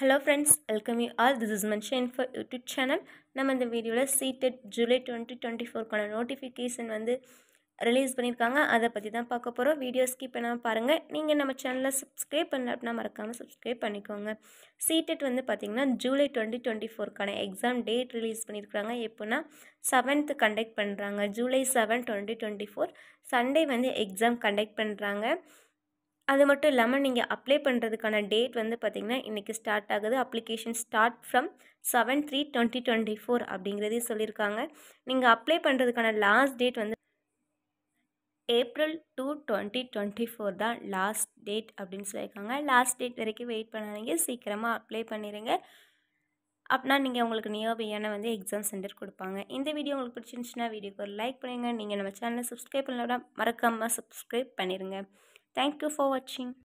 hello friends welcome you all this is mention for YouTube channel நம்ம இந்த வீடியோவில் CTET July twenty twenty ஃபோர்க்கான notification வந்து release பண்ணியிருக்காங்க அதை பற்றி தான் பார்க்க போகிறோம் வீடியோ ஸ்கிப் பண்ணாமல் பாருங்கள் நீங்கள் நம்ம சேனலை சப்ஸ்கிரைப் பண்ணல அப்படின்னா மறக்காமல் சப்ஸ்கிரைப் பண்ணிக்கோங்க சீட்டட் வந்து பார்த்திங்கன்னா ஜூலை டுவெண்ட்டி டுவெண்ட்டி ஃபோர்க்கான எக்ஸாம் டேட் ரிலீஸ் பண்ணியிருக்காங்க எப்போனா செவன்த்து கண்டக்ட் பண்ணுறாங்க July seven twenty twenty four Sunday வந்து எக்ஸாம் கண்டக்ட் பண்ணுறாங்க அது மட்டும் இல்லாமல் நீங்கள் அப்ளை பண்ணுறதுக்கான டேட் வந்து பார்த்திங்கன்னா இன்றைக்கி ஸ்டார்ட் ஆகுது application start from seven three twenty twenty four அப்படிங்கிறதையும் சொல்லியிருக்காங்க நீங்கள் அப்ளை பண்ணுறதுக்கான லாஸ்ட் டேட் வந்து April two twenty twenty four தான் லாஸ்ட் டேட் அப்படின்னு சொல்லியிருக்காங்க லாஸ்ட் டேட் வரைக்கும் வெயிட் பண்ணாதீங்க சீக்கிரமாக அப்ளை பண்ணிடுங்க அப்படின்னா நீங்கள் உங்களுக்கு நியர்பையான வந்து எக்ஸாம் சென்டர் கொடுப்பாங்க இந்த வீடியோ உங்களுக்கு பிடிச்சிருந்துச்சுன்னா வீடியோக்கு ஒரு லைக் பண்ணுங்கள் நீங்கள் நம்ம சேனலை சப்ஸ்கிரைப் பண்ணலாம் மறக்காமல் சப்ஸ்கிரைப் பண்ணிடுங்க தேங்க்யூ ஃபார் வாட்சிங்